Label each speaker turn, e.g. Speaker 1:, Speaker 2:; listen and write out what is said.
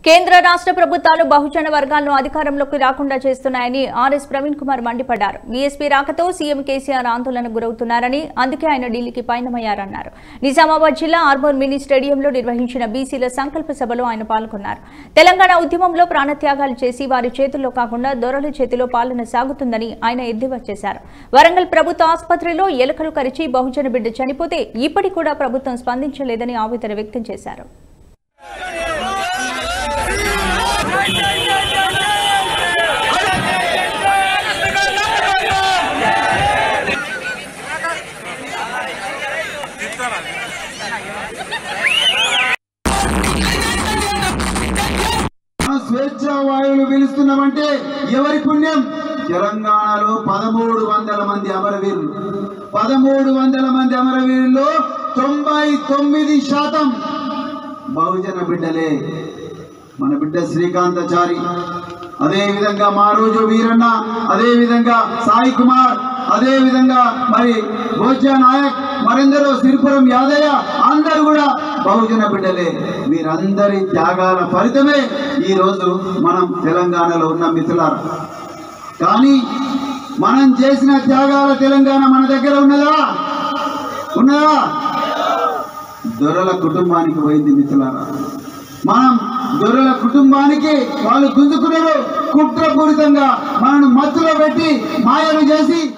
Speaker 1: కేంద్ర రాష్ట్ర ప్రభుత్వాలు బహుజన వర్గాలను అధికారంలోకి రాకుండా చేస్తున్నాయని ఆర్ఎస్ ప్రవీణ్ కుమార్ మండిపడ్డారు బీఎస్పీ రాకతో సీఎం కేసీఆర్ ఆందోళనకు గురవుతున్నారని అందుకే ఆయన ఢిల్లీకి పయనమయ్యారన్నారు నిజామాబాద్ జిల్లా ఆర్మూర్ మినీ స్టేడియంలో నిర్వహించిన బీసీల సంకల్ప సభలో ఆయన పాల్గొన్నారు తెలంగాణ ఉద్యమంలో ప్రాణత్యాగాలు చేసి వారి చేతుల్లో కాకుండా దొరల చేతిలో పాలన సాగుతుందని ఆయన ఎద్దేవా చేశారు వరంగల్ ప్రభుత్వ ఆసుపత్రిలో ఎలుకలు కరిచి బహుజన బిడ్డ చనిపోతే ఇప్పటికి కూడా ప్రభుత్వం స్పందించలేదని ఆవేదన వ్యక్తం చేశారు
Speaker 2: మనం స్వేచ్ఛ వాయువులు పీలుస్తున్నామంటే ఎవరి పుణ్యం తెలంగాణలో పదమూడు వందల మంది అమరవీరులు పదమూడు వందల మంది అమరవీరుల్లో తొంభై తొమ్మిది శాతం బహుజన బిడ్డలే మన బిడ్డ శ్రీకాంతచారి అదే విధంగా మా రోజు వీరన్న అదే విధంగా సాయి కుమార్ అదే విధంగా మరి భోజ్య నాయక్ మరెందరో సిరిపురం యాదయ్య అందరూ కూడా బహుజన బిడ్డలే వీరందరి త్యాగాల ఫలితమే ఈ రోజు మనం తెలంగాణలో ఉన్న మిత్రులారా కానీ మనం చేసిన త్యాగాల తెలంగాణ మన దగ్గర ఉన్నదా ఉన్నదా దొరల కుటుంబానికి పోయింది మిత్రులారా మనం దొరల కుటుంబానికి వాళ్ళు గుంజుకున్నారు కుట్రపూరితంగా మనను మత్తులో పెట్టి మాయలు చేసి